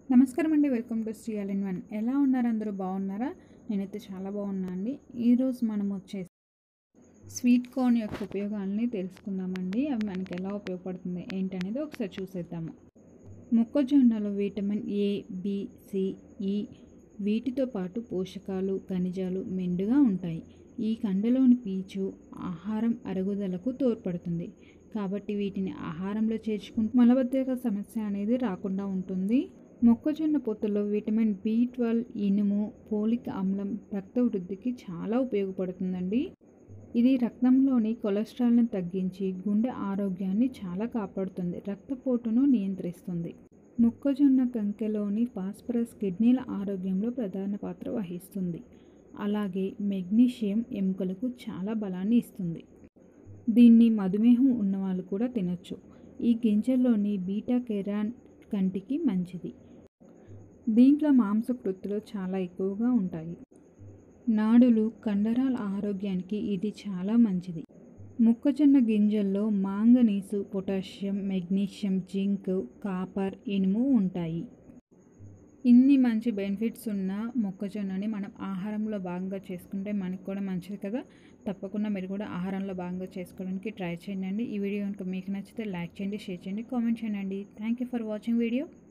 నమస్కారం అండి welcome to Sri all in one ఎలా ఉన్నారు అందరూ బాగున్నారా నేనైతే చాలా బాగున్నా అండి ఈరోజు మనం వచ్చేసి స్వీట్ కార్న్ యొక్క ఉపయోగాలని తెలుసుకుందామండి అవి మనకి ఎలా ఉపయోగపడుతుంది ఏంటనేది ఒకసారి చూసేద్దాము మొక్కజొన్నలో విటమిన్ ఏ బి సి ఈ వీటితో పాటు పోషకాలు ఖనిజాలు మెండుగా ఉంటాయి ఈ కండలోని పీచు ఆహారం అరుగుదలకు తోడ్పడుతుంది కాబట్టి వీటిని ఆహారంలో చేర్చుకుంటూ మలబద్ధక సమస్య అనేది రాకుండా ఉంటుంది మొక్కజొన్న పొత్తులో విటమిన్ బి ట్వెల్వ్ ఇనుము పోలిక్ ఆమ్లం రక్త వృద్ధికి చాలా ఉపయోగపడుతుందండి ఇది రక్తంలోని కొలెస్ట్రాల్ని తగ్గించి గుండె ఆరోగ్యాన్ని చాలా కాపాడుతుంది రక్తపోటును నియంత్రిస్తుంది మొక్కజొన్న కంకెలోని ఫాస్ఫరస్ కిడ్నీల ఆరోగ్యంలో ప్రధాన పాత్ర వహిస్తుంది అలాగే మెగ్నీషియం ఎముకలకు చాలా బలాన్ని ఇస్తుంది దీన్ని మధుమేహం ఉన్నవాళ్ళు కూడా తినొచ్చు ఈ గింజల్లోని బీటా కెరాన్ కంటికి మంచిది దీంట్లో మాంసకృత్తులు చాలా ఎక్కువగా ఉంటాయి నాడులు కండరాల ఆరోగ్యానికి ఇది చాలా మంచిది మొక్కజొన్న గింజల్లో manganese potassium magnesium zinc copper ఇనుము ఉంటాయి ఇన్ని మంచి బెనిఫిట్స్ ఉన్న మొక్కజొన్నని మనం ఆహారంలో భాగంగా చేసుకుంటే మనకు కూడా మంచిది కదా తప్పకుండా మీరు కూడా ఆహారంలో భాగంగా చేసుకోవడానికి ట్రై చేయండి ఈ వీడియో కనుక మీకు నచ్చితే లైక్ చేయండి షేర్ చేయండి కామెంట్ చేయండి thank you for watching video